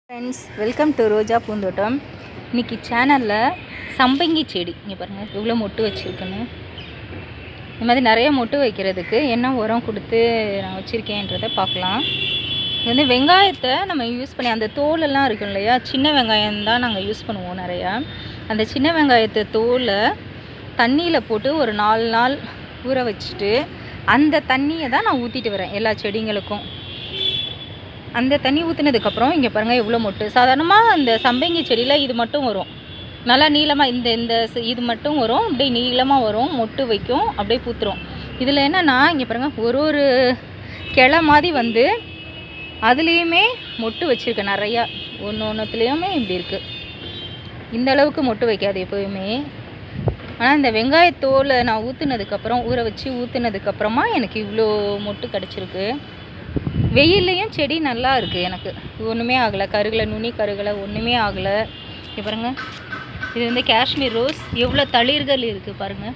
friends welcome to ரோஜா பூந்தோட்டம் இன்னைக்கு சேனலில் சம்பங்கி செடி இங்கே பாருங்கள் எவ்வளோ மொட்டு வச்சுருக்குன்னு இந்த மாதிரி நிறைய மொட்டு வைக்கிறதுக்கு என்ன உரம் கொடுத்து நான் வச்சுருக்கேன்றதை பார்க்கலாம் இது வந்து வெங்காயத்தை நம்ம யூஸ் பண்ணி அந்த தோலெல்லாம் இருக்கும் இல்லையா சின்ன வெங்காயம் தான் நாங்கள் யூஸ் பண்ணுவோம் நிறையா அந்த சின்ன வெங்காயத்தை தோலை தண்ணியில் போட்டு ஒரு நாலு நாள் ஊற வச்சுட்டு அந்த தண்ணியை தான் நான் ஊற்றிட்டு வரேன் எல்லா செடிங்களுக்கும் அந்த தண்ணி ஊற்றுனதுக்கப்புறம் இங்கே பாருங்கள் எவ்வளோ மொட்டு சாதாரணமாக இந்த சம்பங்கி செடியில் இது மட்டும் வரும் நல்லா நீளமாக இந்த இந்த ச- இது மட்டும் வரும் அப்படியே நீளமாக வரும் மொட்டு வைக்கும் அப்படியே பூத்துரும் இதில் என்னென்னா இங்கே பாருங்கள் ஒரு ஒரு கிளை மாதிரி வந்து அதுலேயுமே மொட்டு வச்சுருக்கேன் நிறையா ஒன்று ஒன்றுத்துலேயுமே இப்படி இருக்குது இந்த அளவுக்கு மொட்டு வைக்காது எப்போயுமே ஆனால் இந்த வெங்காயத்தோலை நான் ஊற்றுனதுக்கப்புறம் ஊற வச்சு ஊற்றுனதுக்கப்புறமா எனக்கு இவ்வளோ மொட்டு கிடச்சிருக்கு வெயில்லையும் செடி நல்லா இருக்குது எனக்கு ஒன்றுமே ஆகலை கருகலை நுனி கருகலை ஒன்றுமே ஆகலை இங்க பாருங்க இது வந்து காஷ்மீர் ரோஸ் எவ்வளோ தளிர்கள் இருக்குது பாருங்கள்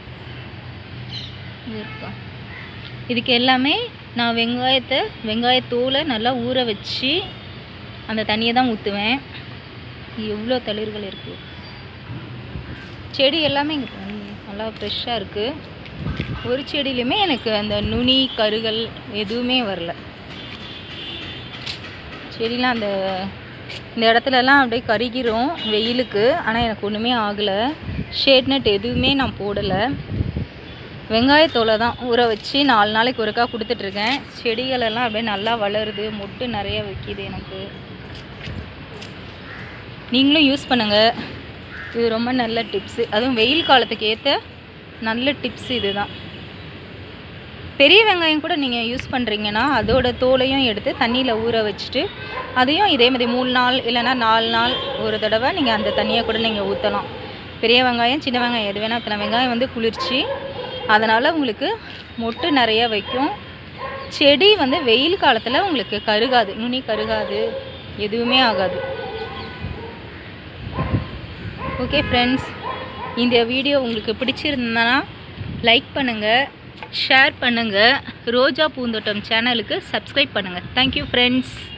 இது இருக்கா இதுக்கு எல்லாமே நான் வெங்காயத்தை வெங்காயத்தோலை நல்லா ஊற வச்சு அந்த தண்ணியை தான் ஊற்றுவேன் எவ்வளோ தளிர்கள் இருக்குது செடி எல்லாமே இங்கே பாருங்க, நல்லா ஃப்ரெஷ்ஷாக இருக்குது ஒரு செடியிலுமே எனக்கு அந்த நுனி கருகள் எதுவுமே வரல செடிலாம் அந்த இந்த இடத்துலலாம் அப்படியே கருகிரும் வெயிலுக்கு ஆனால் எனக்கு ஒன்றுமே ஆகலை ஷேட் நட் எதுவுமே நான் போடலை வெங்காயத்தோலை தான் ஊற வச்சு நாலு நாளைக்கு ஒருக்கா கொடுத்துட்ருக்கேன் செடிகள் எல்லாம் அப்படியே நல்லா வளருது மொட்டு நிறைய வைக்கிது எனக்கு நீங்களும் யூஸ் பண்ணுங்கள் இது ரொம்ப நல்ல டிப்ஸு அதுவும் வெயில் காலத்துக்கு ஏற்ற நல்ல டிப்ஸ் இதுதான் பெரிய வெங்காயம் கூட நீங்கள் யூஸ் பண்ணுறீங்கன்னா அதோட தோலையும் எடுத்து தண்ணியில் ஊற வச்சுட்டு அதையும் இதே மாதிரி மூணு நாள் இல்லைன்னா நாலு நாள் ஒரு தடவை நீங்கள் அந்த தண்ணியை கூட நீங்கள் ஊற்றலாம் பெரிய வெங்காயம் சின்ன வெங்காயம் எது வேணால் ஊற்றலாம் வெங்காயம் வந்து குளிர்ச்சி அதனால் உங்களுக்கு மொட்டு நிறைய வைக்கும் செடி வந்து வெயில் காலத்தில் உங்களுக்கு கருகாது நுனி கருகாது எதுவுமே ஆகாது ஓகே ஃப்ரெண்ட்ஸ் இந்த வீடியோ உங்களுக்கு பிடிச்சிருந்தனா லைக் பண்ணுங்கள் ஷேர் பண்ணுங்கள் ரோஜா பூந்தோட்டம் சேனலுக்கு சப்ஸ்கிரைப் பண்ணுங்கள் தேங்க்யூ ஃப்ரெண்ட்ஸ்